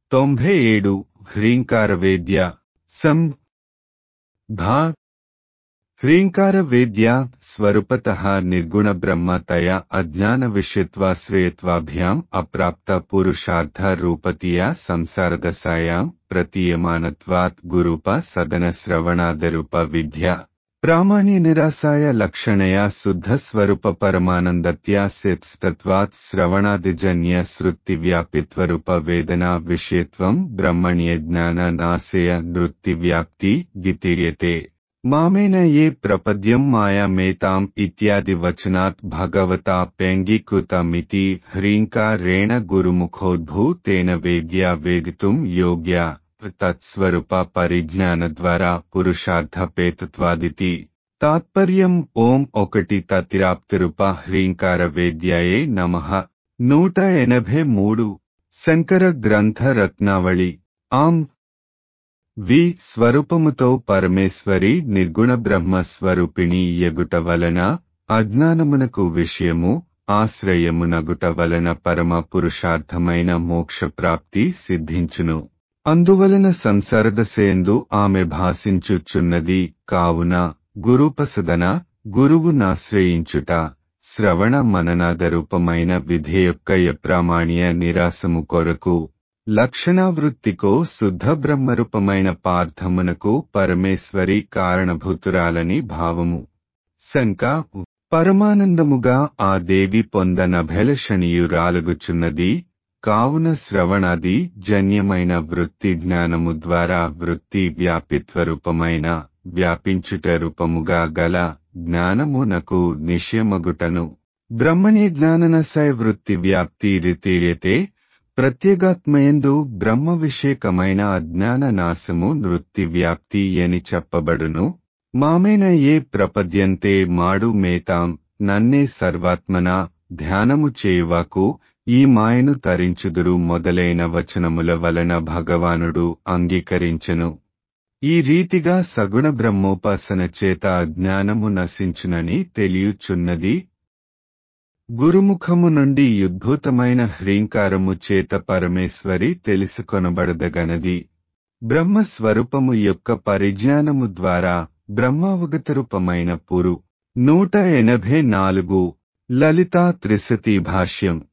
తొంభై ఏడు హ్రీంకార వేద్య సం భా హ్రీంకార వేద్య స్వరూపత నిర్గుణ బ్రహ్మ తయా అజ్ఞాన విషయత్వాశ్రయత్వాభ్యాం అప్రాప్త పురుషార్థ రూపతీయ సంసారదశాయాం ప్రతీయమానత్వాత్ గురూప సదన శ్రవణాదరూప విద్య ప్రామాణ్య నిరాశాయ లక్షణయా శుద్ధ స్వరూప పరమానందత్యా సిత్స్తత్వాత్ శ్రవణాదిజన్య శృతి వ్యాపిత్వరూప వేదనా విషయత్వం బ్రహ్మణ్య జ్ఞాన నాశయ నృత్తి వ్యాప్తి గితిర్యతే మామేన ఏ ప్రపద్యం మాయామేతాం ఇత్యాది వచనాత్ భగవతాప్యంగీకృతమితి హ్రీంకారేణ గురుముఖోద్భూతేన వేద్యా వేదితుం యోగ్య తత్స్వరూప పరిజ్ఞాన ద్వారా పురుషార్థపేతత్వాదితి తాత్పర్యం ఓం ఒకటి తతిరాప్తిరూప హ్రీంకార వేద్యాయే నమః నూట ఎనభై మూడు శంకర గ్రంథ రత్నావళి ఆం వి స్వరూపముతో పరమేశ్వరి నిర్గుణ బ్రహ్మ స్వరూపిణి ఎగుట వలన అజ్ఞానమునకు విషయము ఆశ్రయమునగుట వలన పరమ పురుషార్థమైన మోక్ష ప్రాప్తి సిద్ధించును అందువలన సంసారదశయందు ఆమె భాషించుచున్నది కావున గురుపసదన గురువునాశ్రయించుట శ్రవణ మననాదరూపమైన విధేయొక్క ప్రామాణ్య నిరాశము కొరకు లక్షణావృత్తికో శుద్ధ బ్రహ్మరూపమైన పార్థమునకు పరమేశ్వరి కారణభూతురాలని భావము శంక పరమానందముగా ఆ దేవి పొందనభెలషణీయురాలుగుచున్నది కావున శ్రవణాది జన్యమైన వృత్తి జ్ఞానము ద్వారా వృత్తి వ్యాపిత్వరూపమైన వ్యాపించుట రూపముగా గల జ్ఞానమునకు నిషయమగుటను బ్రహ్మణి జ్ఞాననశయ వృత్తి వ్యాప్తి రితీర్యతే ప్రత్యేగాత్మయందు బ్రహ్మ విషేకమైన అజ్ఞాన నాశము వృత్తి వ్యాప్తి అని చెప్పబడును మామేన ఏ ప్రపద్యంతే మాడు మేతాం నన్నే సర్వాత్మన ధ్యానము చేయువాకు ఈ మాయను తరించుదురు మొదలైన వచనముల వలన భగవానుడు అంగీకరించెను ఈ రీతిగా సగుణ బ్రహ్మోపాసన చేత అజ్ఞానము నశించునని తెలియచున్నది గురుముఖము నుండి ఉద్భూతమైన హ్రీంకారము చేత పరమేశ్వరి తెలుసుకొనబడదగనది బ్రహ్మస్వరూపము యొక్క పరిజ్ఞానము ద్వారా బ్రహ్మావగత రూపమైన పురు నూట ఎనభై నాలుగు లలితా త్రిశతి భాష్యం